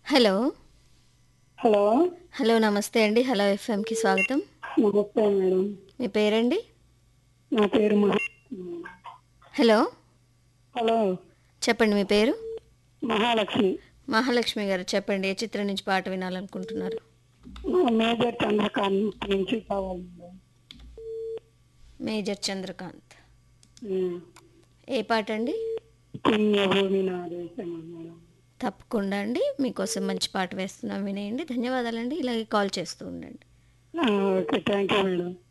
Hello hello hello నమస్తే అండి hello ఎఫ్ఎంకి స్వాగతం నమస్తే మేడం మీ పేరండి నా పేరు మహా హలో హలో చెప్పండి మీ పేరు మహాలక్ష్మి మహాలక్ష్మి గారు చెప్పండి ఏ చిత్రం నుంచి పాట వినాలనుకుంటున్నారు నా మేజర్ చంద్రకాంత్ నుంచి కావాలి మేడం మేజర్ చంద్రకాంత్ ఉమ్. ఏ పాట అండి పుణ్యభూమి నా దేశం మేడం తప్పకుండా అండి మీకోసం మంచి పాట వేస్తున్నాం వినేయండి ధన్యవాదాలండి ఇలాగే కాల్ చేస్తూ ఉండండి ఆ, ఓకే థ్యాంక్ యూ మేడం